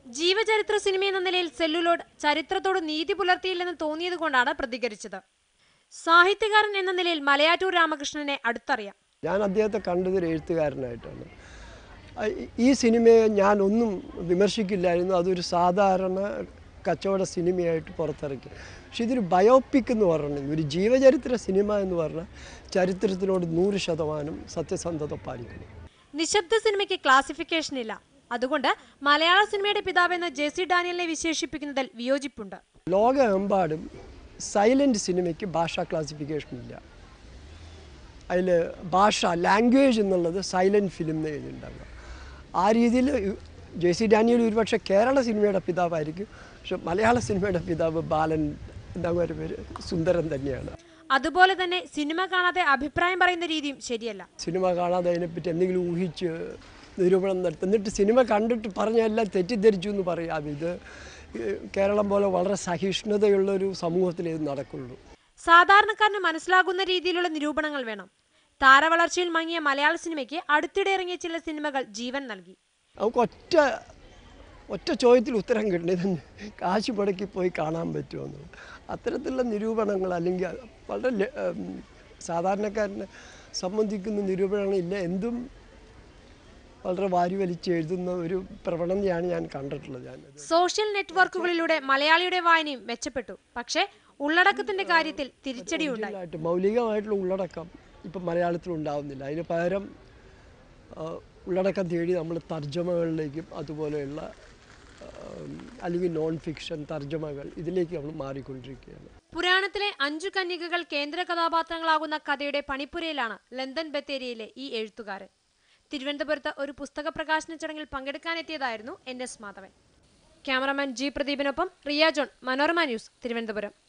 ജീവചരിത്ര സിനിമയെന്ന നിലയിൽ സെല്ലുലോഡ് ചരിത്രത്തോട് നീതി പുലർത്തിയില്ലെന്ന് തോന്നിയതുകൊണ്ടാണ് പ്രതികരിച്ചത് സാഹിത്യകാരൻ എന്ന നിലയിൽ മലയാറ്റൂർ രാമകൃഷ്ണനെ അടുത്തറിയാം ഞാൻ അദ്ദേഹത്തെ കണ്ടത് ഒരു എഴുത്തുകാരനായിട്ടാണ് ആ, ഈ- ഈ സിനിമയെ ഞാൻ ഒന്നും വിമർശിക്കില്ലായിരുന്നു അതൊരു സാധാരണ കച്ചവട സിനിമയായിട്ട് പുറത്തിറക്കി പക്ഷെ ഇതൊരു ബയോപിക് എന്ന് പറഞ്ഞിട്ടുണ്ടെങ്കിൽ ഒരു ജീവചരിത്ര സിനിമ എന്ന് പറഞ്ഞാൽ ചരിത്രത്തിനോട് നൂറ് ശതമാനം സത്യസന്ധത പാലിക്കണം നിശബ്ദ സിനിമയ്ക്ക് ക്ലാസിഫിക്കേഷൻ ഇല്ല അതുകൊണ്ട് മലയാള സിനിമയുടെ പിതാവെന്ന് ജെ സി ഡാനിയലിനെ വിശേഷിപ്പിക്കുന്നതിൽ വിയോജിപ്പുണ്ട് ലോകമെമ്പാടും സൈലൻറ്റ് സിനിമയ്ക്ക് ഭാഷാ ക്ലാസിഫിക്കേഷൻ ഇല്ല അതിൽ ഭാഷ ലാംഗ്വേജ് എന്നുള്ളത് സൈലൻറ്റ് ഫിലിം എന്ന് എഴുതിയിട്ടുണ്ടാവുക ആ രീതിയിൽ ജെ സി ഡാനിയൽ ഒരുപക്ഷെ കേരള സിനിമയുടെ പിതാവായിരിക്കും പക്ഷെ മലയാള സിനിമയുടെ പിതാവ് ബാലൻ എന്താ ഒരു പേര് സുന്ദരൻ തന്നെയാണ് അതുപോലെ തന്നെ സിനിമ കാണാതെ അഭിപ്രായം പറയുന്ന രീതിയും ശരിയല്ല സിനിമ കാണാതെ അതിനെപ്പറ്റി എന്തെങ്കിലും ഊഹിച്ച് നിരൂപണം നടത്തും എന്നിട്ട് സിനിമ കണ്ടിട്ട് പറഞ്ഞ എല്ലാം തെറ്റിദ്ധരിച്ചു എന്ന് പറയാം ഇത് ഏഹ്, കേരളം പോലെ വളരെ സഹിഷ്ണുതയുള്ളൊരു സമൂഹത്തിലേ ഇത് നടക്കുള്ളൂ സാധാരണക്കാരന് മനസ്സിലാകുന്ന രീതിയിലുള്ള നിരൂപണങ്ങൾ വേണം താരവളർച്ചയിൽ മങ്ങിയ മലയാള സിനിമയ്ക്ക് അടുത്തിടെ ഇറങ്ങിയ ചില സിനിമകൾ ജീവൻ നൽകി നമുക്ക് ഒറ്റ ഒറ്റ ചോദ്യത്തിൽ ഉത്തരം കിട്ടണം ഇത് കാശ് മുടക്കി പോയി കാണാൻ പറ്റുമെന്ന് അത്തരത്തിലുള്ള നിരൂപണങ്ങൾ അല്ലെങ്കിൽ വളരെ ല- ഉം, സാധാരണക്കാരനെ സംബന്ധിക്കുന്ന നിരൂപണങ്ങളില്ല എന്തും വളരെ വാരി വലിച്ച് എഴുതുന്ന ഒരു പ്രവണതയാണ് ഞാൻ കണ്ടിട്ടുള്ളത് ഞാൻ സോഷ്യൽ നെറ്റ്വർക്കുകളിലൂടെ മലയാളിയുടെ വായനയും മെച്ചപ്പെട്ടു പക്ഷേ ഉള്ളടക്കത്തിന്റെ കാര്യത്തിൽ തിരിച്ചടിയുണ്ടായി ഒറിജിനലായിട്ട് മൗലികമായിട്ടുള്ള ഉള്ളടക്കം ഇപ്പം മലയാളത്തിൽ ഉണ്ടാവുന്നില്ല അതിന് പകരം ആ, ഉള്ളടക്കം തേടി നമ്മൾ തർജ്ജമകളിലേക്കും അതുപോലെയുള്ള ആ, അല്ലെങ്കിൽ നോൺ ഫിക്ഷൻ തർജ്ജമകൾ ഇതിലേക്ക് നമ്മൾ മാറിക്കൊണ്ടിരിക്കുകയാണ് പുരാണത്തിലെ അഞ്ചു കന്യകകൾ കേന്ദ്ര കഥാപാത്രങ്ങളാകുന്ന കഥയുടെ പണിപ്പുരയിലാണ് ലണ്ടൻ ബത്തേരിയിലെ ഈ എഴുത്തുകാരൻ തിരുവനന്തപുരത്ത് ഒരു പുസ്തക പ്രകാശന ചടങ്ങിൽ പങ്കെടുക്കാനെത്തിയതായിരുന്നു N S Madhavan cameraman G പ്രദീപിനൊപ്പം റിയ ജോൺ മനോരമ ന്യൂസ് തിരുവനന്തപുരം